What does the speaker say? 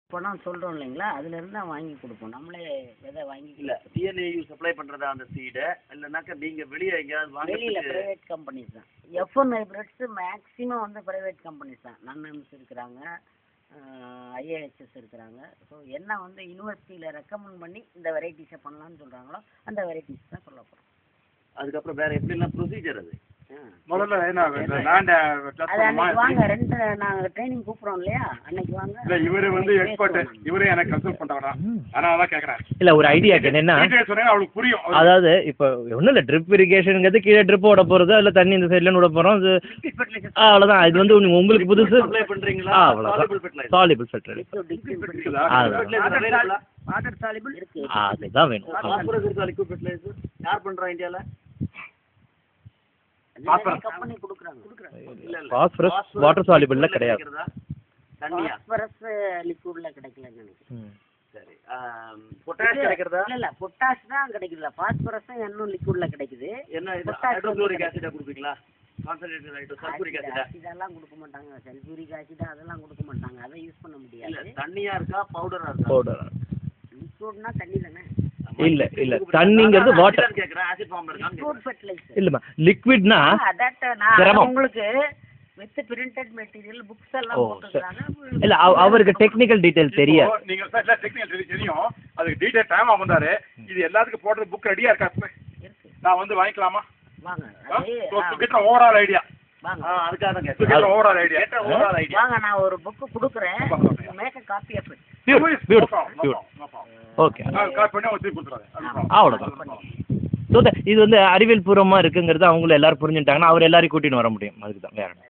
பணம் சொல்கிறோம் இல்லைங்களா அதுலேருந்து தான் வாங்கி கொடுப்போம் நம்மளே விதை வாங்கி இல்ல டிஎன்ஏயு சப்ளை பண்றதா அந்த சீடை இல்லைனாக்கா நீங்க வெளியே எங்கேயாவது வெளியில் வாங்கி ப்ரைவேட் கம்பெனிஸ் தான் எஃப் ஒன் ஹைப்ரிட்ஸு மேக்ஸிமம் வந்து ப்ரைவேட் கம்பெனிஸ் தான் நன்எம்ஸ் இருக்கிறாங்க ஐஏஹெச்எஸ் இருக்கிறாங்க ஸோ என்ன வந்து யூனிவர்சிட்டியில் ரெக்கமெண்ட் பண்ணி இந்த வெரைட்டிஸை பண்ணலாம்னு சொல்கிறாங்களோ அந்த வெரைட்டிஸ் தான் சொல்ல போகிறோம் அதுக்கப்புறம் வேற எப்படிலாம் ப்ரொசீஜர் அது முதல்ல என்ன இந்த லேண்டை டெஸ்ட் அது பண்ணுமா அன்னைக்கு வாங்க ரெண்டு நாங்கள் ட்ரைனிங் கூப்பிட்றோம் இல்லையா அன்னைக்கு வாங்க இல்ல இவரு வந்து எக்ஸ்பர்ட் இவரே எனக்கு கன்சல்ட் பண்றவரா அதனால தான் கேக்குறேன் இல்ல ஒரு ஐடியாக்கு என்னன்னா டீடைல்ஸ் சொன்னா அவளுக்கு புரியும் அவருக்கு. அதாவது இப்போ ஒன்றும் இல்லை ட்ரிப் இரிகேஷனுங்கிறது கீழே ட்ரிப் விட போகிறது அதில் தண்ணி இந்த சைட்ல விட போகிறோம் அது ஆ, அவ்வளவுதான் இது வந்து உங்க- உங்களுக்கு புதுசு சப்ளை பண்றீங்களா ஆ Soluble அவ்வளோதான் fertilizer. சாலிபிள் ஃபெட்ரல் இருக்குதா? அதான். Fertilizer available-ஆ? வாட்டர் சாலிபிள் இருக்கு அதுதான் வேணும் Phosphorus இருக்கா liquid fertilizer? யார் பண்றா இந்தியால Phosphorus. கம்பெனி கொடுக்குறாங்க இல்ல இல்ல Phosphorus Phosphorus water soluble ல liquid-ல கிடையாது. கிடைக்கிறதா? தண்ணியா பாஸ்பரஸ் லிக்விட்ல கிடைக்கலன்னு நினைக்கிறேன் ம். சரி பொட்டாஷ் கிடைக்கிறதா இல்ல இல்ல பொட்டாஷ் தான் கிடைக்குதுல பாஸ்பரஸ் இன்னும் லிக்விட்ல கிடைக்குது என்ன இது Potash ஹைட்ரோக்ளோரிக் வந்து ஆசிடா கொடுப்பீங்களா கான்சன்ட்ரேட்டட் ஹைட்ரோ சல்பூரிக் ஆசிடா இதெல்லாம் கொடுக்க மாட்டாங்க சல்பூரிக் ஆசிட் அதெல்லாம் கொடுக்க மாட்டாங்க அதை யூஸ் பண்ண இல்ல முடியாது தண்ணியா இருக்கா பவுடரா இருக்கா Powder. லிக்விட்னா தண்ணி தானே இல்ல இல்ல தண்ணிங்கிறது வாட்டர் ஆசிட் கேக்குறேன் ஆசிட் ஃபார்ம் இருக்கான்னு லிக்விட் ஃபெர்டிலைசர் இல்லம்மா லிக்விட்னா தட் நான் சிரமம். உங்களுக்கு வித் பிரிண்டட் மெட்டீரியல் புக்ஸ் எல்லாம் ஓ, போட்டுருக்காங்க இல்ல அவ- அவருக்கு டெக்னிக்கல் டீடைல் தெரியாது இப்போ நீங்க சார் டெக்னிக்கல் தெரியும் தெரியும் அதுக்கு டீடைல் டைம் வந்தாரு இது எல்லாத்துக்கும் போடுறது புக் ரெடியா இருக்கா இப்ப? இருக்கு நான் வந்து வாங்கிக்கலாமா வாங்க அது ஆ, கிட்ட ஓவரால் ஐடியா வாங்க ஆ அதுக்காக தான் டு கேட்டேன் கெட் ஓவரால் ஐடியா கேட்ட ஓவரால் ஐடியா வாங்க நான் ஒரு புக் கொடுக்குறேன் make copy of pure beautiful pure okay call பண்ணி அவங்க திருப்பி கொடுத்துறாரு அவ்வளோதான் ஸோ இது வந்து அறிவியல் பூர்வமாக இருக்குங்கிறது அவங்களும் எல்லாரும் புரிஞ்சுட்டாங்கன்னா அவர் எல்லாரையும் கூட்டின்னு வர முடியும் அதுக்கு தான் வேற என்ன.